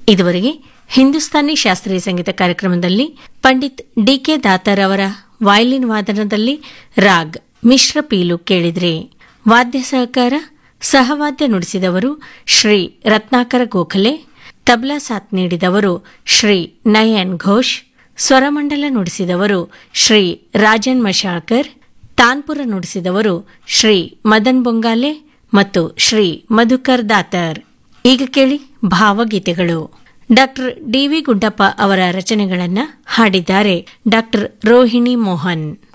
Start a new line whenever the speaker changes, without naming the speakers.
ಇದುವರೆಗೆ ಹಿಂದೂಸ್ತಾನಿ ಶಾಸ್ತ್ರೀಯ ಸಂಗೀತ ಕಾರ್ಯಕ್ರಮದಲ್ಲಿ ಪಂಡಿತ್ ಡಿಕೆ ದಾತರ್ ಅವರ ವಯಲಿನ್ ವಾದನದಲ್ಲಿ ರಾಗ್ ಮಿಶ್ರ ಪೀಲು ಕೇಳಿದ್ರಿ ವಾದ್ಯ ಸಹಕಾರ ಸಹವಾದ್ಯ ನುಡಿಸಿದವರು ಶ್ರೀ ರತ್ನಾಕರ ಗೋಖಲೆ ತಬ್ಲಾ ಸಾಥ್ ನೀಡಿದವರು ಶ್ರೀ ನಯನ್ ಘೋಷ್ ಸ್ವರಮಂಡಲ ನುಡಿಸಿದವರು ಶ್ರೀ ರಾಜನ್ ಮಶಾಳ್ಕರ್ ತಾನ್ಪುರ ನುಡಿಸಿದವರು ಶ್ರೀ ಮದನ್ ಬೊಂಗಾಲೆ ಮತ್ತು ಶ್ರೀ ಮಧುಕರ್ ದಾತರ್ ಈಗ ಕೇಳಿ ಭಾವಗೀತೆಗಳು ಡಾಕ್ಟರ್ ಡಿವಿ ಗುಡ್ಡಪ್ಪ ಅವರ ರಚನೆಗಳನ್ನ ಹಾಡಿದ್ದಾರೆ ಡಾಕ್ಟರ್ ರೋಹಿಣಿ ಮೋಹನ್